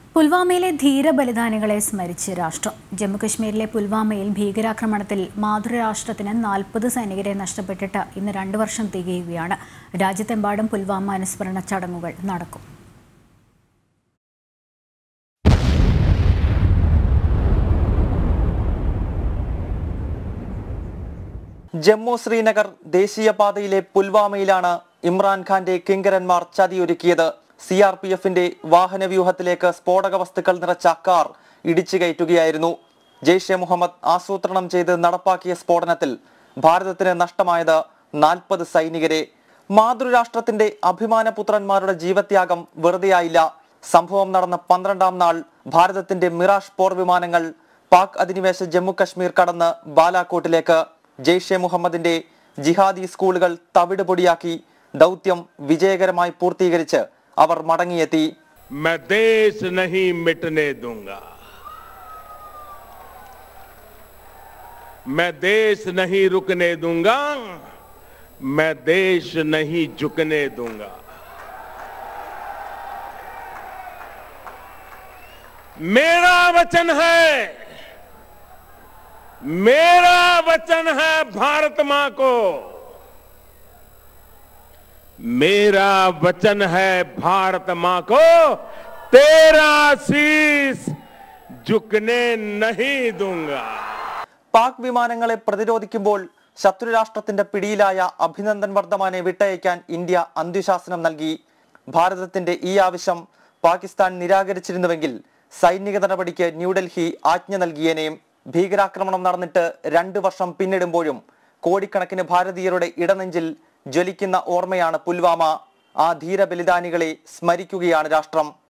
പുൽവാമയിലെ ധീരബലിദാനികളെ സ്മരിച്ച് രാഷ്ട്രം ജമ്മുകശ്മീരിലെ പുൽവാമയിൽ ഭീകരാക്രമണത്തിൽ മാതൃരാഷ്ട്രത്തിന് നാൽപ്പത് സൈനികരെ നഷ്ടപ്പെട്ടിട്ട് ഇന്ന് രണ്ടു വർഷം തികയുകയാണ് രാജ്യത്തെമ്പാടും പുൽവാമ അനുസ്മരണ ചടങ്ങുകൾ നടക്കും ജമ്മു ശ്രീനഗർ ദേശീയപാതയിലെ പുൽവാമയിലാണ് ഇമ്രാൻഖാന്റെ കിങ്കരന്മാർ ചതിയൊരുക്കിയത് സി ആർ പി എഫിന്റെ വാഹനവ്യൂഹത്തിലേക്ക് സ്ഫോടക വസ്തുക്കൾ നിറച്ച കാർ ഇടിച്ചു കയറ്റുകയായിരുന്നു ജെയ്ഷെ മുഹമ്മദ് ആസൂത്രണം ചെയ്ത് നടപ്പാക്കിയ സ്ഫോടനത്തിൽ ഭാരതത്തിന് നഷ്ടമായത് നാൽപ്പത് സൈനികരെ മാതൃരാഷ്ട്രത്തിന്റെ അഭിമാനപുത്രന്മാരുടെ ജീവത്യാഗം വെറുതെയായില്ല സംഭവം നടന്ന പന്ത്രണ്ടാം നാൾ ഭാരതത്തിന്റെ മിറാഷ് പോർ വിമാനങ്ങൾ പാക് അധിനിവേശ ജമ്മു കശ്മീർ കടന്ന് ബാലാക്കോട്ടിലേക്ക് ജെയ്ഷെ മുഹമ്മദിന്റെ ജിഹാദി സ്കൂളുകൾ തവിട് പൊടിയാക്കി ദൗത്യം വിജയകരമായി പൂർത്തീകരിച്ച് അവർ മടങ്ങിയെത്തി मैं देश नहीं मिटने दूंगा मैं देश नहीं रुकने दूंगा मैं देश नहीं झुकने दूंगा मेरा वचन है मेरा वचन है भारत मां को मेरा वचन है भारत मां को तेरा शीस झुकने नहीं दूंगा പാക് വിമാനങ്ങളെ പ്രതിരോധിക്കുമ്പോൾ ശത്രുരാഷ്ട്രത്തിന്റെ പിടിയിലായ അഭിനന്ദൻ വർദ്ധമാനെ വിട്ടയക്കാൻ ഇന്ത്യ അന്ത്യശാസനം നൽകി ഭാരതത്തിന്റെ ഈ ആവശ്യം പാകിസ്ഥാൻ നിരാകരിച്ചിരുന്നുവെങ്കിൽ സൈനിക നടപടിക്ക് ന്യൂഡൽഹി ആജ്ഞ നൽകിയേനെയും ഭീകരാക്രമണം നടന്നിട്ട് രണ്ടു വർഷം പിന്നിടുമ്പോഴും കോടിക്കണക്കിന് ഭാരതീയരുടെ ഇടനെഞ്ചിൽ ജ്വലിക്കുന്ന ഓർമ്മയാണ് പുൽവാമ ആ ധീര ബലിദാനികളെ സ്മരിക്കുകയാണ് രാഷ്ട്രം